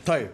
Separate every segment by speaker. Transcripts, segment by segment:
Speaker 1: طيب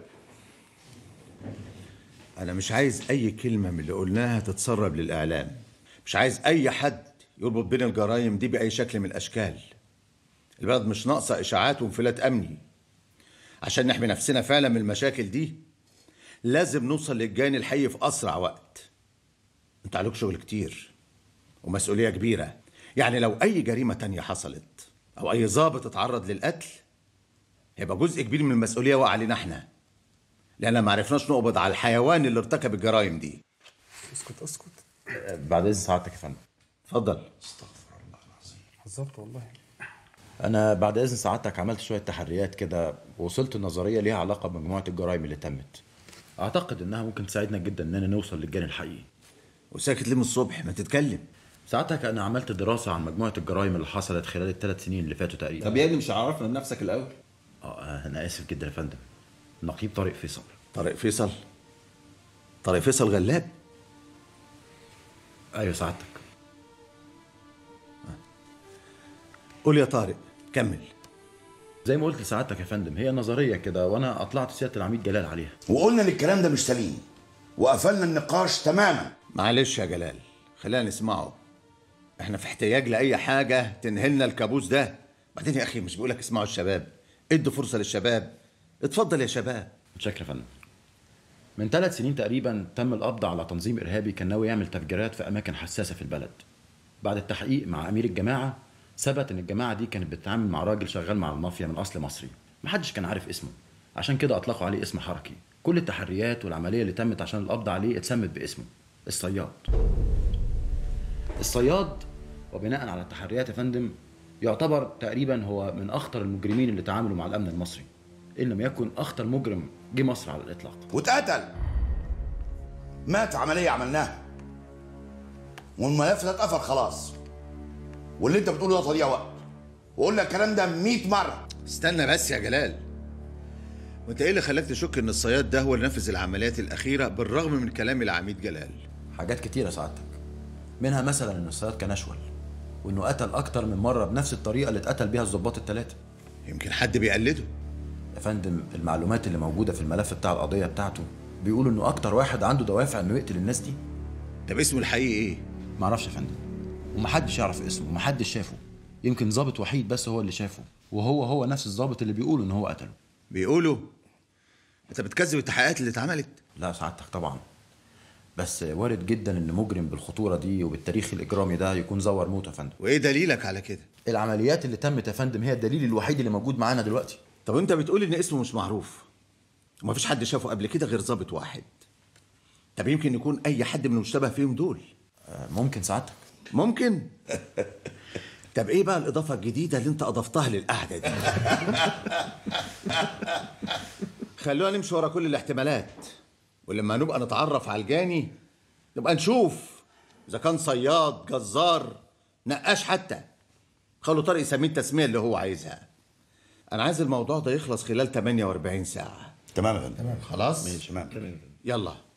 Speaker 1: انا مش عايز اي كلمه من اللي قلناها تتسرب للاعلام مش عايز اي حد يربط بين الجرائم دي باي شكل من الاشكال البلد مش ناقصه اشاعات وانفلات امني عشان نحمي نفسنا فعلا من المشاكل دي لازم نوصل للجاني الحي في اسرع وقت انت عليك شغل كتير ومسؤوليه كبيره يعني لو اي جريمه تانية حصلت او اي ضابط اتعرض للقتل هيبقى جزء كبير من المسؤوليه واقع علينا احنا لان ما عرفناش نقبض على الحيوان اللي ارتكب الجرائم دي
Speaker 2: اسكت اسكت
Speaker 3: بعد اذن سعادتك يا فندم
Speaker 1: اتفضل
Speaker 2: حذرت والله
Speaker 3: انا بعد اذن سعادتك عملت شويه تحريات كده ووصلت لنظريه ليها علاقه بمجموعه الجرائم اللي تمت اعتقد انها ممكن تساعدنا جدا اننا نوصل للجاني الحقيقي
Speaker 1: وساكت ليه من الصبح ما تتكلم
Speaker 3: ساعتك انا عملت دراسه عن مجموعه الجرائم اللي حصلت خلال الثلاث سنين اللي فاتوا تقريبا
Speaker 4: طب يا ابني مش عرفنا بنفسك الاول
Speaker 3: اه انا اسف جدا يا فندم نقيب طارق فيصل
Speaker 1: طارق فيصل طارق فيصل غلاب
Speaker 3: ايوه سعادتك
Speaker 1: قول يا طارق كمل
Speaker 3: زي ما قلت لسعادتك يا فندم هي نظريه كده وانا اطلعت سياده العميد جلال عليها
Speaker 5: وقلنا ان الكلام ده مش سليم وقفلنا النقاش تماما
Speaker 1: معلش يا جلال خلينا نسمعه احنا في احتياج لاي حاجه تنهلنا الكابوس ده بعدين يا اخي مش بقولك اسمعوا الشباب ادوا فرصه للشباب اتفضل يا شباب
Speaker 3: متشكر يا فندم من ثلاث سنين تقريبا تم القبض على تنظيم ارهابي كان ناوي يعمل تفجيرات في اماكن حساسه في البلد بعد التحقيق مع امير الجماعه ثبت ان الجماعه دي كانت بتتعامل مع راجل شغال مع المافيا من اصل مصري محدش كان عارف اسمه عشان كده اطلقوا عليه اسم حركي كل التحريات والعمليه اللي تمت عشان القبض عليه اتسمت باسمه الصياد الصياد وبناء على التحريات يا فندم يعتبر تقريبا هو من اخطر المجرمين اللي تعاملوا مع الامن المصري ان لم يكن اخطر مجرم جه مصر على الاطلاق
Speaker 5: واتقتل مات عمليه عملناها والملف ده اتقفل خلاص واللي انت بتقوله ده تضييع وقت وقلنا الكلام ده 100 مره
Speaker 1: استنى بس يا جلال وانت ايه اللي خلاك تشك ان الصياد ده هو اللي نفذ العمليات الاخيره بالرغم من كلام العميد جلال
Speaker 3: حاجات كتيرة سعادتك منها مثلا ان الصياد كان اشول وانه قتل اكتر من مرة بنفس الطريقة اللي اتقتل بيها الضباط الثلاثة
Speaker 1: يمكن حد بيقلده
Speaker 3: يا فندم المعلومات اللي موجودة في الملف بتاع القضية بتاعته بيقولوا انه اكتر واحد عنده دوافع انه يقتل الناس دي
Speaker 1: طب اسمه الحقيقي ايه
Speaker 3: معرفش يا فندم ومحدش يعرف اسمه ومحدش شافه يمكن ضابط وحيد بس هو اللي شافه وهو هو نفس الضابط اللي بيقولوا ان هو قتله
Speaker 1: بيقولوا انت بتكذب التحقيقات اللي اتعملت
Speaker 3: لا سعادتك طبعا بس وارد جدا ان مجرم بالخطورة دي وبالتاريخ الاجرامي ده يكون زور موته يا فندم
Speaker 1: وايه دليلك على كده
Speaker 3: العمليات اللي تمت يا فندم هي الدليل الوحيد اللي موجود معانا دلوقتي
Speaker 1: طب انت بتقول ان اسمه مش معروف ومفيش حد شافه قبل كده غير ضابط واحد طب يمكن يكون اي حد من المشتبه فيهم دول
Speaker 3: آه، ممكن سعادتك
Speaker 1: ممكن طب ايه بقى الاضافه الجديده اللي انت اضفتها للقعده دي خلونا نمشي ورا كل الاحتمالات ولما نبقى نتعرف على الجاني نبقى نشوف اذا كان صياد جزار نقاش حتى خلوا طارق يسميه التسميه اللي هو عايزها انا عايز الموضوع ده يخلص خلال 48 ساعه
Speaker 5: تمام يا فندم
Speaker 1: خلاص
Speaker 5: تمام
Speaker 1: يلا